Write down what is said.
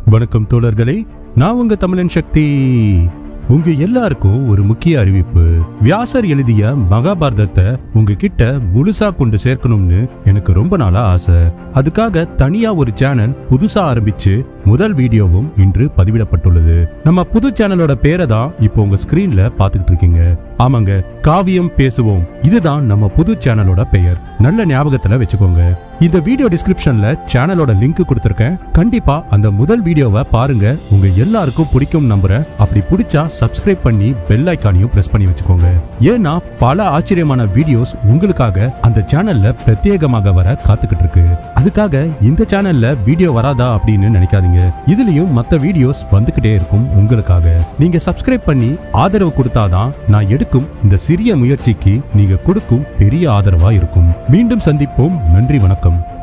வணக்கம் தோழர்களே நான் உங்க தமிழன் சக்தி உங்க எல்லாருக்கும் ஒரு முக்கிய அறிவிப்பு வியாசர் எழுதிய மகாபாரதத்தை உங்ககிட்ட முழுசா கொண்டு சேர்க்கணும்னு எனக்கு ரொம்ப நாளா ஆசை அதுக்காக தனியா ஒரு சேனல் புதுசா ஆரம்பிச்சு முதல் வீடியோவும் இன்று பதிவிடப்பட்டுள்ளது நம்ம புது சேனலோட பேரை தான் இப்போ உங்க ஸ்கிரீன்ல பாத்துக்கிட்டு இருக்கீங்க ஆமாங்க காவியம் பேசுவோம் இதுதான் நம்ம புது சேனலோட பெயர் நல்ல ஞாபகத்துல வச்சுக்கோங்க இந்த வீடியோ டிஸ்கிரிப்ஷன்ல சேனலோட லிங்க் கொடுத்திருக்கேன் கண்டிப்பா அந்த முதல் வீடியோவை பாருங்க உங்க எல்லாருக்கும் பிடிக்கும் நம்புறேன் அப்படி பிடிச்சா சப்ஸ்கிரைப் பண்ணி பெல் ஐக்கானையும் பிரஸ் பண்ணி வச்சுக்கோங்க ஏன்னா பல ஆச்சரியமான வீடியோஸ் உங்களுக்காக அந்த சேனல்ல பிரத்யேகமாக வர காத்துக்கிட்டு இருக்கு அதுக்காக இந்த சேனல்ல வீடியோ வராதா அப்படின்னு நினைக்காதீங்க இதுலயும் மத்த வீடியோஸ் வந்துகிட்டே இருக்கும் உங்களுக்காக நீங்க சப்ஸ்கிரைப் பண்ணி ஆதரவு கொடுத்தாதான் நான் எடுக்கும் இந்த சிறிய முயற்சிக்கு நீங்க கொடுக்கும் பெரிய ஆதரவா இருக்கும் மீண்டும் சந்திப்போம் நன்றி வணக்கம்